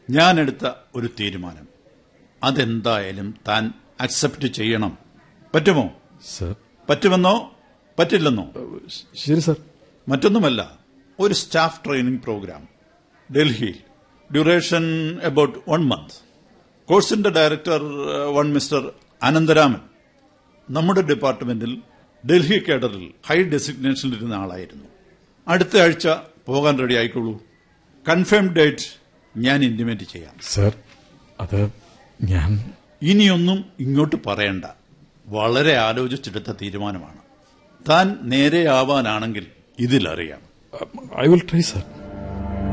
ഞാനെടുത്ത ഒരു തീരുമാനം അതെന്തായാലും താൻ അക്സെപ്റ്റ് ചെയ്യണം പറ്റുമോ സർ പറ്റുമെന്നോ പറ്റില്ലെന്നോ ശരി സർ മറ്റൊന്നുമല്ല ഒരു സ്റ്റാഫ് ട്രെയിനിങ് പ്രോഗ്രാം ഡൽഹിയിൽ ഡ്യൂറേഷൻ അബൌട്ട് വൺ മന്ത് കോഴ്സിന്റെ ഡയറക്ടർ വൺ മിസ്റ്റർ അനന്തരാമൻ നമ്മുടെ ഡിപ്പാർട്ട്മെന്റിൽ ഡൽഹി കേഡറിൽ ഹൈ ഡെസിഗ്നേഷനിലിരുന്ന ആളായിരുന്നു അടുത്ത ആഴ്ച പോകാൻ റെഡി ആയിക്കോളൂ കൺഫേം ഡേറ്റ് ഞാൻ ഇന്റിമേറ്റ് ചെയ്യാം സർ അത് ഞാൻ ഇനിയൊന്നും ഇങ്ങോട്ട് പറയണ്ട വളരെ ആലോചിച്ചെടുത്ത തീരുമാനമാണ് താൻ നേരെയാവാനാണെങ്കിൽ ഇതിലറിയാം ഐ വിൽ ട്രൈ സർ